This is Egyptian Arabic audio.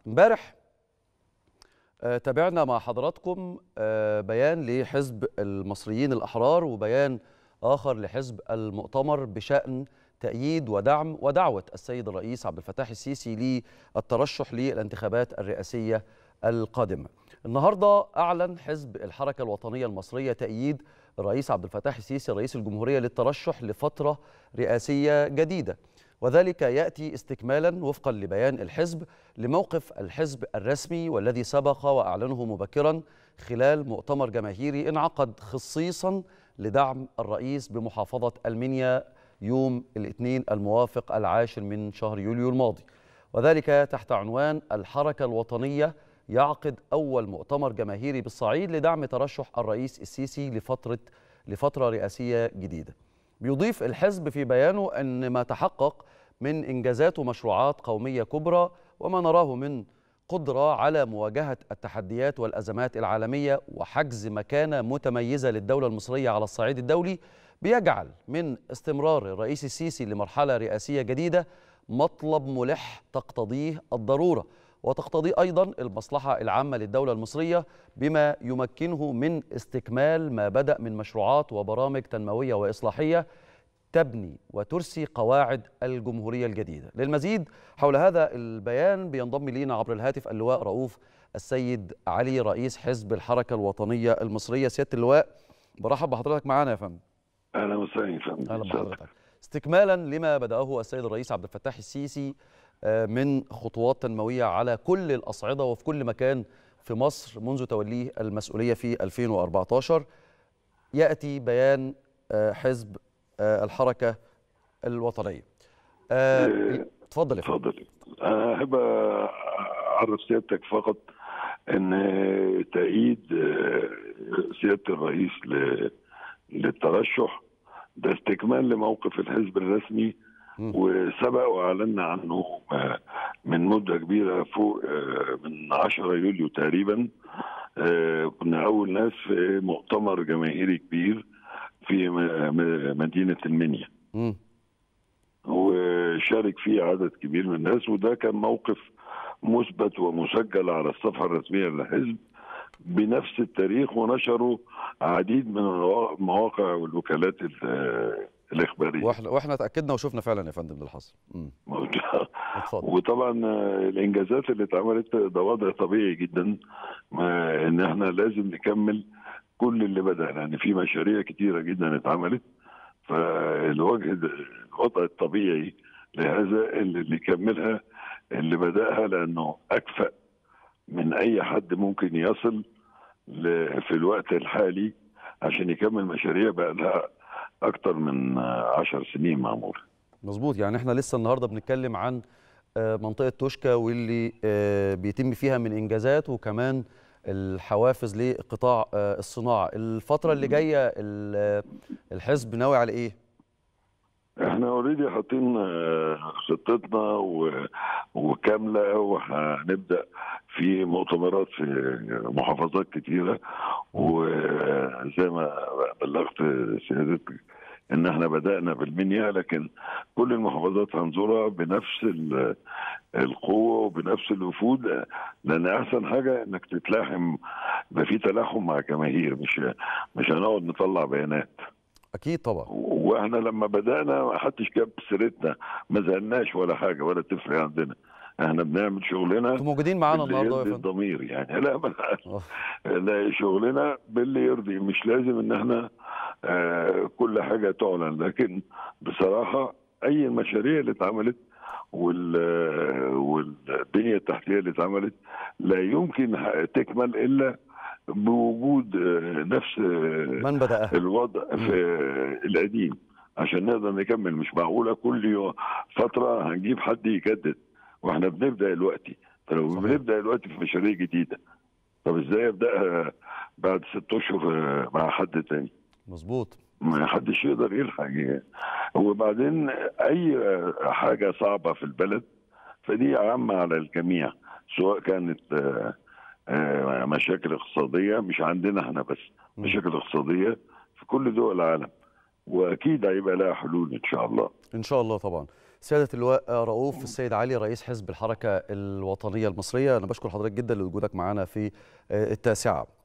امبارح آه، تابعنا مع حضراتكم آه، بيان لحزب المصريين الأحرار وبيان آخر لحزب المؤتمر بشأن تأييد ودعم ودعوة السيد الرئيس عبد الفتاح السيسي للترشح للانتخابات الرئاسية القادمة النهاردة أعلن حزب الحركة الوطنية المصرية تأييد الرئيس عبد الفتاح السيسي رئيس الجمهورية للترشح لفترة رئاسية جديدة وذلك ياتي استكمالا وفقا لبيان الحزب لموقف الحزب الرسمي والذي سبق واعلنه مبكرا خلال مؤتمر جماهيري انعقد خصيصا لدعم الرئيس بمحافظه المنيا يوم الاثنين الموافق العاشر من شهر يوليو الماضي وذلك تحت عنوان الحركه الوطنيه يعقد اول مؤتمر جماهيري بالصعيد لدعم ترشح الرئيس السيسي لفتره لفتره رئاسيه جديده بيضيف الحزب في بيانه أن ما تحقق من إنجازات ومشروعات قومية كبرى وما نراه من قدرة على مواجهة التحديات والأزمات العالمية وحجز مكانة متميزة للدولة المصرية على الصعيد الدولي بيجعل من استمرار الرئيس السيسي لمرحلة رئاسية جديدة مطلب ملح تقتضيه الضرورة وتقتضي أيضا المصلحة العامة للدولة المصرية بما يمكنه من استكمال ما بدأ من مشروعات وبرامج تنموية وإصلاحية تبني وترسي قواعد الجمهورية الجديدة للمزيد حول هذا البيان بينضم لينا عبر الهاتف اللواء رؤوف السيد علي رئيس حزب الحركة الوطنية المصرية سيادة اللواء برحب بحضرتك معانا يا فندم اهلا وسهلا يا فندم أهلا بحضرتك استكمالا لما بدأه السيد الرئيس عبد الفتاح السيسي من خطوات تنموية على كل الأصعدة وفي كل مكان في مصر منذ توليه المسؤولية في 2014 يأتي بيان حزب الحركة الوطنية اتفضل يا فندم اتفضل انا احب اعرف سيادتك فقط ان تأييد سيادة الرئيس للترشح ده استكمال لموقف الحزب الرسمي وسبق واعلنا عنه من مده كبيره فوق من 10 يوليو تقريبا كنا اول ناس في مؤتمر جماهيري كبير في مدينه المنيا وشارك فيه عدد كبير من الناس وده كان موقف مثبت ومسجل على الصفحه الرسميه للحزب بنفس التاريخ ونشروا عديد من المواقع والوكالات الاخباريه واحنا واحنا اتاكدنا وشفنا فعلا يا فندم ده اللي حصل وطبعا الانجازات اللي اتعملت ده وضع طبيعي جدا ان احنا لازم نكمل كل اللي بدأنا يعني في مشاريع كتيره جدا اتعملت فالوجه الوضع الطبيعي لهذا اللي يكملها اللي بدأها لانه اكفأ من اي حد ممكن يصل في الوقت الحالي عشان يكمل مشاريع بقى لها اكتر من عشر سنين معموله مظبوط يعني احنا لسه النهارده بنتكلم عن منطقه توشكا واللي بيتم فيها من انجازات وكمان الحوافز لقطاع الصناعه الفتره اللي جايه الحزب ناوي على ايه احنا اوريدي حاطين خطتنا وكامله وهنبدا في مؤتمرات في محافظات كتيره وزي ما بلغت سيادتك ان احنا بدانا بالمنيا لكن كل المحافظات هنزورها بنفس القوه وبنفس الوفود لان احسن حاجه انك تتلاحم يبقى في تلاحم مع جماهير مش مش هنقعد نطلع بيانات اكيد طبعا واحنا لما بدانا ما حدش جاب سيرتنا ما زعلناش ولا حاجه ولا تفرق عندنا احنا بنعمل شغلنا انتوا موجودين معانا النهارده يا فندم الضمير يعني لا ما لا شغلنا باللي يرضي مش لازم ان احنا آه كل حاجه تعلن لكن بصراحه اي المشاريع اللي اتعملت وال والبنيه التحتيه اللي اتعملت لا يمكن تكمل الا بوجود نفس من بدأها الوضع في القديم عشان نقدر نكمل مش معقوله كل فتره هنجيب حد يجدد واحنا بنبدا دلوقتي فلو صحيح. بنبدا دلوقتي في مشاريع جديده طب ازاي ابداها بعد ست اشهر مع حد تاني مظبوط ما حدش يقدر يلحق وبعدين اي حاجه صعبه في البلد فدي عامه على الجميع سواء كانت مشاكل اقتصاديه مش عندنا احنا بس مشاكل اقتصاديه في كل دول العالم واكيد هيبقى لها حلول ان شاء الله ان شاء الله طبعا سيادة اللواء رؤوف السيد علي رئيس حزب الحركة الوطنية المصرية أنا بشكر حضرتك جدا لوجودك معنا في التاسعة